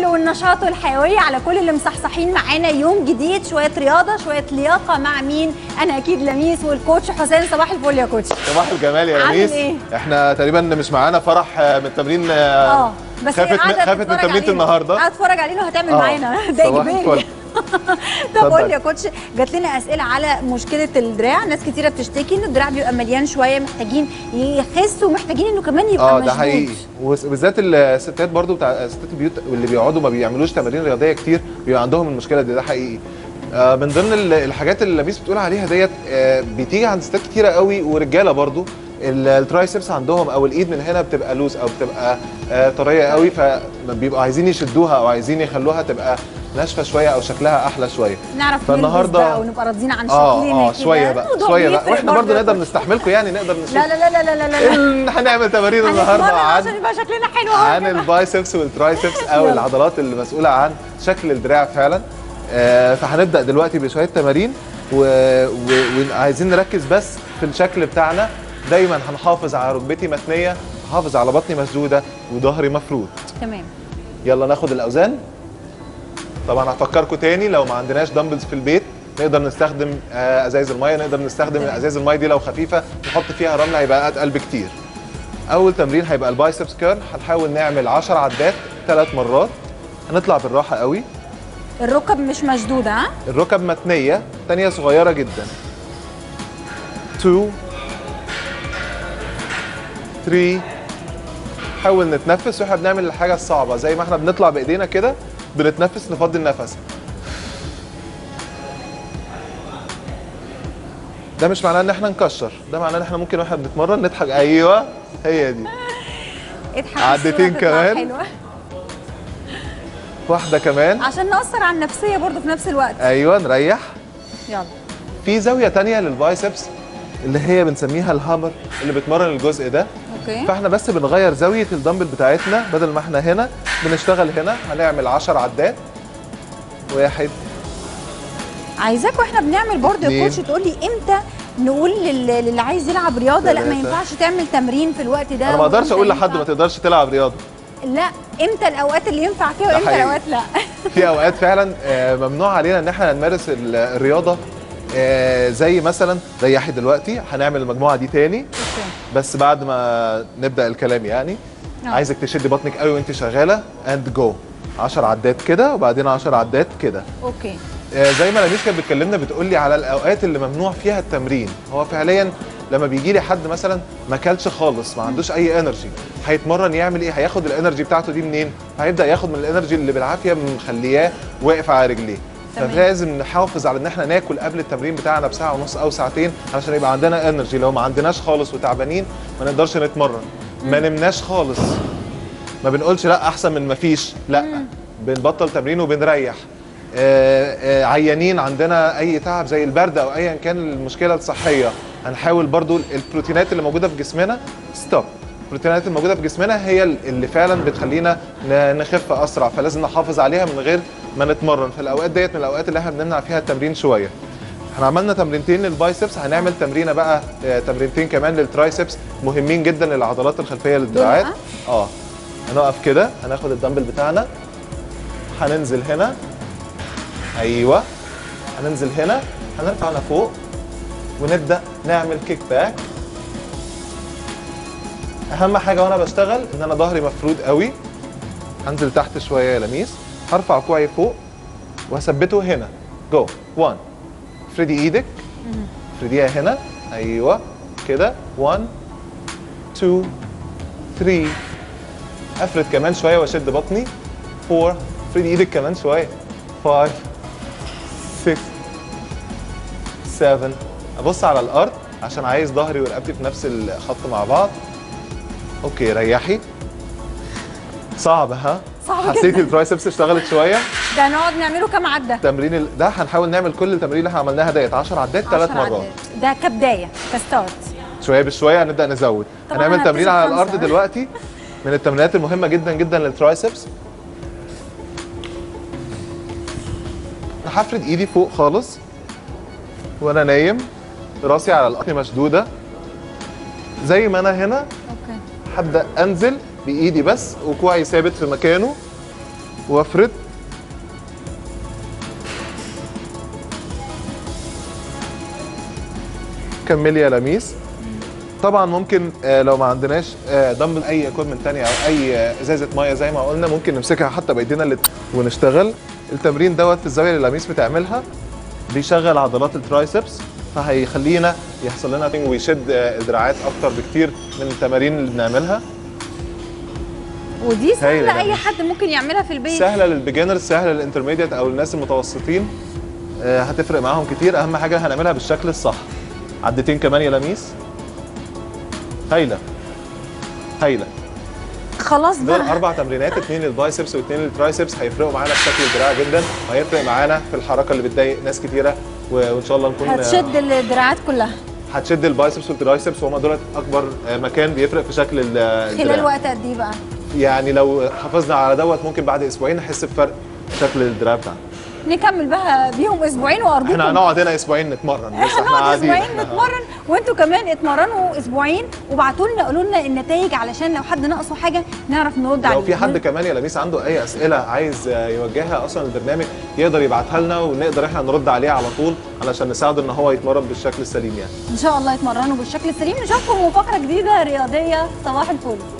الفل والنشاط والحيويه على كل اللي مصحصحين معانا يوم جديد شويه رياضه شويه لياقه مع مين انا اكيد لميس والكوتش حسين صباح الفل يا كوتش صباح الجمال يا عامل لميس إيه؟ احنا تقريبا مش معانا فرح آه، من التمرين اه بس هي خافت قاعدة من خافت من تتفرج تمرينة علينا. النهارده قاعده تتفرج علينا وهتعمل آه. معانا ده صباح اجباري الفل. طب قول اتفضل. لي يا كوتش جات لنا اسئله على مشكله الدراع ناس كتيره بتشتكي ان الدراع بيبقى مليان شويه محتاجين يخسوا ومحتاجين انه كمان يبقى اه مشدود ده حقيقي وبالذات الستات برضو بتاع ستات البيوت واللي بيقعدوا ما بيعملوش تمارين رياضيه كتير بيبقى عندهم المشكله دي ده حقيقي آه، من ضمن ال- الحاجات اللي لميس بتقول عليها ديت آه، بتيجي عند ستات كتيره قوي ورجاله برضو ال- الترايسبس عندهم او الايد من هنا بتبقى لوز او بتبقى آه، طريه قوي فبيبقوا عايزين يشدوها او عايزين يخلوها تبقى ناشفه شويه او شكلها احلى شويه نعرف فالنهاردة- نلبس بقى ونبقى راضيين عن اه شكلنا اه كده. شويه بقى الموضوع شويه بقى بيفرق واحنا برضو يا نقدر كوتش. نستحملكم يعني نقدر نشوف لا لا لا لا لا لا لا ال- هنعمل تمارين النهارده هنتمرن عن عشان يبقى شكلنا حلو عن أهو. البايسبس والترايسبس او يلا. العضلات اللي مسؤوله عن شكل الدراع فعلا آه، فهنبدا دلوقتي بشويه تمارين و- و- وعايزين نركز بس في الشكل بتاعنا دايما هنحافظ على ركبتي متنيه هحافظ على بطني مسدوده وظهري مفرود تمام يلا ناخد الاوزان طبعا هفكركم تاني لو ما عندناش دمبلز في البيت نقدر نستخدم آه، ازايز الميه نقدر نستخدم تمام. ازايز الميه دي لو خفيفه نحط فيها رمله هيبقى اتقل بكتير اول تمرين هيبقى البايسبس كيرل هنحاول نعمل 10 عدات ثلاث مرات هنطلع بالراحه قوي الركب مش مشدوده ها الركب متنيه تانية صغيره جدا 2 3 حاول نتنفس واحنا بنعمل الحاجه الصعبه زي ما احنا بنطلع بايدينا كده بنتنفس نفضي النفس ده مش معناه ان احنا نكشر ده معناه ان احنا ممكن واحنا بنتمرن نضحك ايوه هي دي اضحك عدتين الصورة تطلع كمان. حلوة. واحده كمان عشان نأثر على النفسيه برضو في نفس الوقت ايوه نريح يلا في زاويه تانية للبايسبس اللي هي بنسميها الهامر اللي بتمرن الجزء ده اوكي فاحنا بس بنغير زاويه الدمبل بتاعتنا بدل ما احنا هنا بنشتغل هنا هنعمل 10 عدات واحد عايزاك واحنا بنعمل برضو يا اتنين. كوتش تقول لي امتى نقول لل- للي عايز يلعب رياضه لا ما تلاتة. ينفعش تعمل تمرين في الوقت ده انا ما اقدرش وإمتى اقول لحد ينفع- ما تقدرش تلعب رياضه لا امتى الاوقات اللي ينفع فيها ده وامتى حقيقي. الاوقات لا في اوقات فعلا آه، ممنوع علينا ان احنا نمارس ال- الرياضه آه، زي مثلا ريحي دلوقتي هنعمل المجموعه دي تاني بس بعد ما نبدا الكلام يعني آه. عايزك تشدي بطنك قوي وانت شغاله اند جو 10 عدات كده وبعدين 10 عدات كده اوكي آه، زي ما لميس كانت بتكلمنا بتقول لي على الاوقات اللي ممنوع فيها التمرين هو فعليا لما بيجي لي حد مثلا ما اكلش خالص ما عندوش اي انرجي هيتمرن يعمل ايه هياخد الانرجي بتاعته دي منين هيبدا ياخد من الانرجي اللي بالعافيه مخلياه واقف على رجليه تمام. فلازم نحافظ على ان احنا ناكل قبل التمرين بتاعنا بساعه ونص او ساعتين علشان يبقى عندنا انرجي لو ما عندناش خالص وتعبانين ما نقدرش نتمرن ما نمناش خالص ما بنقولش لا احسن من ما فيش لا بنبطل تمرين وبنريح آه، آه، عيانين عندنا اي تعب زي البرد او ايا كان المشكله الصحيه هنحاول برضو البروتينات اللي موجوده في جسمنا ستوب البروتينات الموجوده في جسمنا هي اللي فعلا بتخلينا ن- نخف اسرع فلازم نحافظ عليها من غير ما نتمرن في الاوقات ديت من الاوقات اللي احنا بنمنع فيها التمرين شويه احنا عملنا تمرينتين للبايسبس هنعمل تمرينه بقى آه، تمرينتين كمان للترايسبس مهمين جدا للعضلات الخلفيه للدراعات دول اه هنقف كده هناخد الدمبل بتاعنا هننزل هنا ايوه هننزل هنا هنرفع لفوق ونبدا نعمل كيك باك اهم حاجه وانا بشتغل ان انا ظهري مفرود قوي هنزل تحت شويه يا لميس هرفع كوعي فوق وهثبته هنا جو 1 افردي ايدك افرديها هنا ايوه كده 1 2 3 افرد كمان شويه واشد بطني 4 افردي ايدك كمان شويه 5 6 7 ابص على الارض عشان عايز ظهري ورقبتي في نفس الخط مع بعض اوكي ريحي صعب ها صعب حسيتي جدا. الترايسبس اشتغلت شويه ده نقعد نعمله كام عده التمرين ال- ده هنحاول نعمل كل التمارين اللي احنا عملناها ديت 10 عدات ثلاث 10 مرات عدات. ده كبدايه كستارت شويه بشويه هنبدا نزود طبعاً هنعمل هنبتدي تمرين على بخمسة. الارض دلوقتي من التمرينات المهمه جدا جدا للترايسبس أنا هفرد ايدي فوق خالص وانا نايم راسي على الارض مشدوده زي ما انا هنا اوكي هبدا انزل بايدي بس وكوعي ثابت في مكانه وافرد كملي يا لميس طبعا ممكن آه، لو ما عندناش آه، دمبل اي اكويبمنت تانية او اي آه، ازازه ميه زي ما قلنا ممكن نمسكها حتى بايدينا اللي ونشتغل التمرين دوت في الزاويه اللي لميس بتعملها بيشغل عضلات الترايسبس فهيخلينا يحصل لنا thing ويشد آه، الدراعات اكتر بكتير من التمارين اللي بنعملها ودي هايلة سهله يا اي جماعة. حد ممكن يعملها في البيت سهله للبيجنرز سهله للانترميديت او الناس المتوسطين آه، هتفرق معاهم كتير اهم حاجه هنعملها بالشكل الصح عدتين كمان يا لميس هايله هايله خلاص دول بقى اربع تمرينات اثنين للبايسبس واثنين للترايسبس هيفرقوا معانا في شكل الدراع جدا وهيفرق معانا في الحركه اللي بتضايق ناس كتيره و- وان شاء الله نكون هتشد الدراعات كلها هتشد البايسبس والترايسبس وهم دولت اكبر آه، مكان بيفرق في شكل ال- خلال الدراع وقت قد ايه بقى يعني لو حافظنا على دوت ممكن بعد اسبوعين نحس بفرق شكل الدراع بتاعنا نكمل بقى بيهم اسبوعين وارجوكم احنا هنقعد هنا اسبوعين نتمرن بس احنا هنقعد قاعدين اسبوعين إحنا- نتمرن وانتوا كمان اتمرنوا اسبوعين وابعتوا لنا قولوا لنا النتائج علشان لو حد ناقصه حاجه نعرف نرد عليه لو في حد كمان يا لميس عنده اي اسئله عايز آه، يوجهها اصلا البرنامج يقدر يبعتها لنا ونقدر احنا نرد عليها على طول علشان نساعده ان هو يتمرن بالشكل السليم يعني ان شاء الله يتمرنوا بالشكل السليم نشوفكم فقره جديده رياضيه صباح الفل